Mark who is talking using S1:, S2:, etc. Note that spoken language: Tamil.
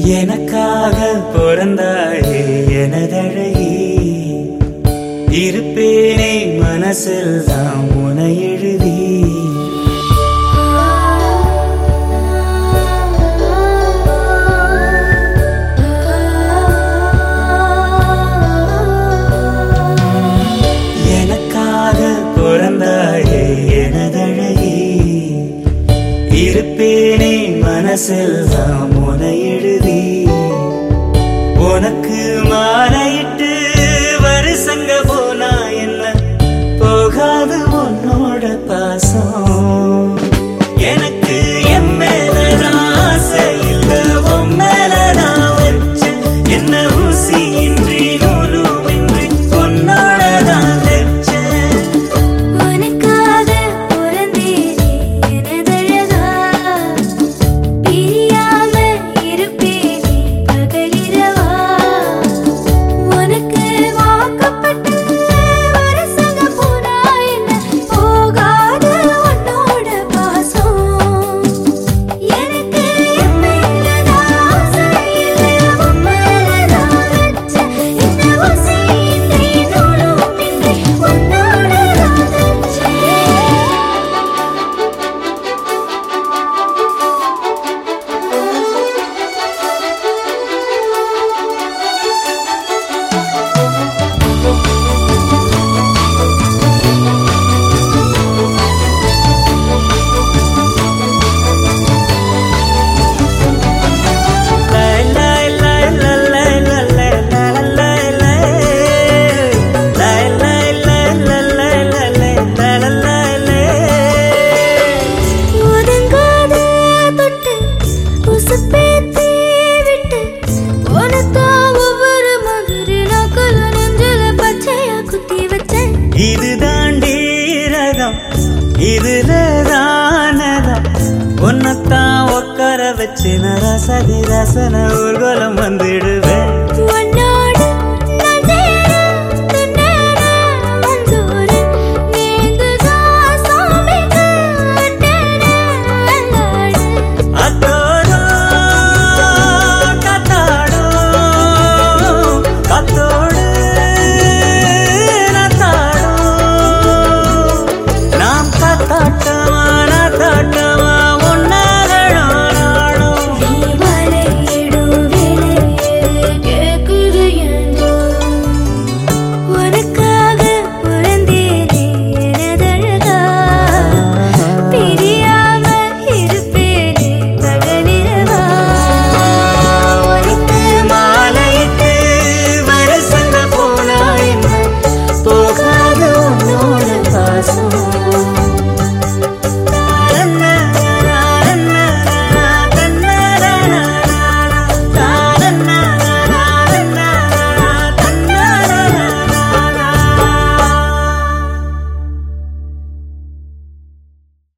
S1: எனக்காக பிறந்தாயே எனதழகி இருப்பேனே மனசில் தான் உனை எழுதி எனக்காக பிறந்தாயே எனதழகி இருப்பேனே மனசில் தான் உனை எழுதி உனக்கு மாலையிட்டு வருஷங்க போனா என்ன போகாது உன்னோட பாசம் எனக்கு என் மேல நான் ஆசை இல்ல உன் மேல நான் வச்சேன் என்ன ஊசியின்றி நூலுமின்றி உன்னோட தான் வச்சேன்
S2: உனக்காக பிறந்தேனே எனதழகா பிரியாம இருப்பேனே பகலிரவா உனக்கு வாக்கப்பட்ட வருஷங்க போனா என்ன போகாத உன்னோட பாசம் எனக்கு என் மேல நான் ஆசை இல்லை உன் மேல நான் வச்சேன் இந்த ஊசியின்றி நூலுமின்றி உன்னோட தான் வச்சேன் ஒதுங்காத தொட்டு உசுப்பேத்தி விட்டு உனக்கா ஒவ்வொரு மாதிரி நக்கல நெஞ்சில பச்சையா குத்தி வச்சேன்
S1: இது தாண்டி ரகம் இதுல தானதம் உன்னத்தான் உட்கார வச்சு ரசதி ரசன ஊர்வலம் வந்துடு